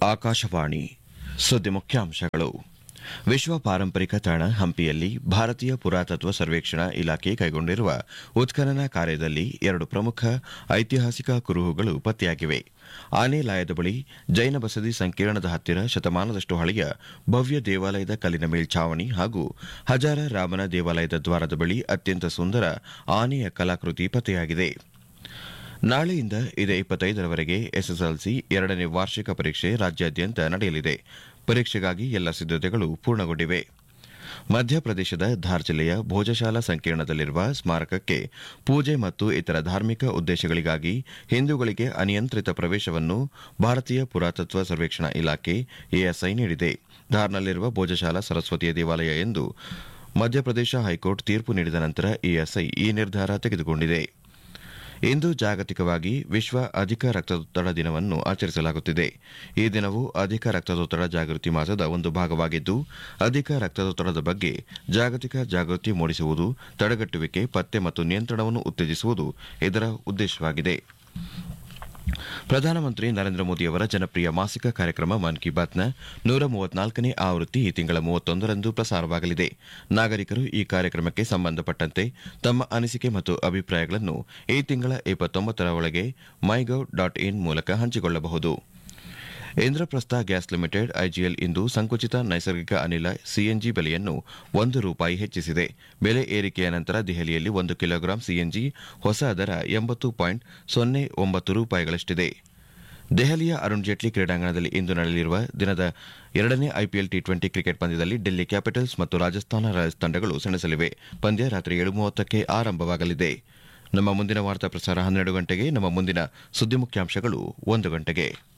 ಆಕಾಶವಾಣಿ ಸುದ್ದಿ ಮುಖ್ಯಾಂಶಗಳು ವಿಶ್ವ ಪಾರಂಪರಿಕ ತಾಣ ಹಂಪಿಯಲ್ಲಿ ಭಾರತೀಯ ಪುರಾತತ್ವ ಸರ್ವೇಕ್ಷಣಾ ಇಲಾಖೆ ಕೈಗೊಂಡಿರುವ ಉತ್ಖನನ ಕಾರ್ಯದಲ್ಲಿ ಎರಡು ಪ್ರಮುಖ ಐತಿಹಾಸಿಕ ಕುರುಹುಗಳು ಪತ್ತೆಯಾಗಿವೆ ಆನೆಲಾಯದ ಬಳಿ ಜೈನ ಬಸದಿ ಸಂಕೀರ್ಣದ ಹತ್ತಿರ ಶತಮಾನದಷ್ಟು ಹಳೆಯ ಭವ್ಯ ದೇವಾಲಯದ ಕಲ್ಲಿನ ಮೇಲ್ಛಾವಣಿ ಹಾಗೂ ಹಜಾರ ರಾಮನ ದೇವಾಲಯದ ದ್ವಾರದ ಬಳಿ ಅತ್ಯಂತ ಸುಂದರ ಆನೆಯ ಕಲಾಕೃತಿ ಪತ್ತೆಯಾಗಿದೆ ನಾಳೆಯಿಂದ ಇದೇ ಇಪ್ಪತ್ತೈದರವರೆಗೆ ಎಸ್ಎಸ್ಎಲ್ಸಿ ಎರಡನೇ ವಾರ್ಷಿಕ ಪರೀಕ್ಷೆ ರಾಜ್ಯಾದ್ಯಂತ ನಡೆಯಲಿದೆ ಪರೀಕ್ಷೆಗಾಗಿ ಎಲ್ಲ ಸಿದ್ದತೆಗಳು ಪೂರ್ಣಗೊಂಡಿವೆ ಮಧ್ಯಪ್ರದೇಶದ ಧಾರ್ ಜಿಲ್ಲೆಯ ಭೋಜಶಾಲಾ ಸಂಕೀರ್ಣದಲ್ಲಿರುವ ಸ್ಮಾರಕಕ್ಕೆ ಪೂಜೆ ಮತ್ತು ಇತರ ಧಾರ್ಮಿಕ ಉದ್ದೇಶಗಳಿಗಾಗಿ ಹಿಂದೂಗಳಿಗೆ ಅನಿಯಂತ್ರಿತ ಪ್ರವೇಶವನ್ನು ಭಾರತೀಯ ಪುರಾತತ್ವ ಸರ್ವೇಕ್ಷಣಾ ಇಲಾಖೆ ಎಎಸ್ಐ ನೀಡಿದೆ ಧಾರ್ನಲ್ಲಿರುವ ಭೋಜಶಾಲಾ ಸರಸ್ವತಿಯ ದೇವಾಲಯ ಎಂದು ಮಧ್ಯಪ್ರದೇಶ ಹೈಕೋರ್ಟ್ ತೀರ್ಪು ನೀಡಿದ ನಂತರ ಎಎಸ್ಐ ಈ ನಿರ್ಧಾರ ತೆಗೆದುಕೊಂಡಿದೆ ಇಂದು ಜಾಗತಿಕವಾಗಿ ವಿಶ್ವ ಅಧಿಕ ರಕ್ತದೊತ್ತಡ ದಿನವನ್ನು ಆಚರಿಸಲಾಗುತ್ತಿದೆ ಈ ದಿನವು ಅಧಿಕ ರಕ್ತದೊತ್ತಡ ಜಾಗೃತಿ ಮಾಸದ ಒಂದು ಭಾಗವಾಗಿದ್ದು ಅಧಿಕ ರಕ್ತದೊತ್ತಡದ ಬಗ್ಗೆ ಜಾಗತಿಕ ಜಾಗೃತಿ ಮೂಡಿಸುವುದು ತಡೆಗಟ್ಟುವಿಕೆ ಪತ್ತೆ ಮತ್ತು ನಿಯಂತ್ರಣವನ್ನು ಉತ್ತೇಜಿಸುವುದು ಇದರ ಉದ್ದೇಶವಾಗಿದೆ ಪ್ರಧಾನಮಂತ್ರಿ ನರೇಂದ್ರ ಮೋದಿಯವರ ಜನಪ್ರಿಯ ಮಾಸಿಕ ಕಾರ್ಯಕ್ರಮ ಮನ್ ಕಿ ಬಾತ್ನ ನೂರ ಮೂವತ್ನಾಲ್ಕನೇ ಆವೃತ್ತಿ ಈ ತಿಂಗಳ ಮೂವತ್ತೊಂದರಂದು ಪ್ರಸಾರವಾಗಲಿದೆ ನಾಗರಿಕರು ಈ ಕಾರ್ಯಕ್ರಮಕ್ಕೆ ಸಂಬಂಧಪಟ್ಟಂತೆ ತಮ್ಮ ಅನಿಸಿಕೆ ಮತ್ತು ಅಭಿಪ್ರಾಯಗಳನ್ನು ಈ ತಿಂಗಳ ಇಪ್ಪತ್ತೊಂಬತ್ತರ ಒಳಗೆ ಮೈಗೌ ಡಾಟ್ ಇನ್ ಮೂಲಕ ಹಂಚಿಕೊಳ್ಳಬಹುದು ಇಂದ್ರಪ್ರಸ್ಥ ಗ್ಯಾಸ್ ಲಿಮಿಟೆಡ್ ಐಜಿಎಲ್ ಇಂದು ಸಂಕುಚಿತ ನೈಸರ್ಗಿಕ ಅನಿಲ ಸಿಎನ್ಜಿ ಬೆಲೆಯನ್ನು ಒಂದು ರೂಪಾಯಿ ಹೆಚ್ಚಿಸಿದೆ ಬೆಲೆ ಏರಿಕೆಯ ನಂತರ ದೆಹಲಿಯಲ್ಲಿ ಒಂದು ಕಿಲೋಗ್ರಾಂ ಸಿಎನ್ಜಿ ಹೊಸ ದರ ಎಂಬತ್ತು ಪಾಯಿಂಟ್ ಸೊನ್ನೆ ಒಂಬತ್ತು ರೂಪಾಯಿಗಳಷ್ಟಿದೆ ದೆಹಲಿಯ ಅರುಣ್ ಜೇಟ್ಲಿ ಕ್ರೀಡಾಂಗಣದಲ್ಲಿ ಇಂದು ನಡೆಯಲಿರುವ ದಿನದ ಎರಡನೇ ಐಪಿಎಲ್ ಟಿ ಟ್ವೆಂಟಿ ಕ್ರಿಕೆಟ್ ಪಂದ್ಯದಲ್ಲಿ ಡೆಲ್ಲಿ ಕ್ಯಾಪಿಟಲ್ಸ್ ಮತ್ತು ರಾಜಸ್ಥಾನ ರಾಯಲ್ಸ್ ತಂಡಗಳು ಸೆಣಸಲಿವೆ ಪಂದ್ಯ ರಾತ್ರಿ ಏಳು ಮೂವತ್ತಕ್ಕೆ ಆರಂಭವಾಗಲಿದೆ ನಮ್ಮ ಮುಂದಿನ ವಾರ್ತಾ ಪ್ರಸಾರ ಹನ್ನೆರಡು ಗಂಟೆಗೆ ನಮ್ಮ ಮುಂದಿನ ಸುದ್ದಿ ಮುಖ್ಯಾಂಶಗಳು ಒಂದು ಗಂಟೆಗೆ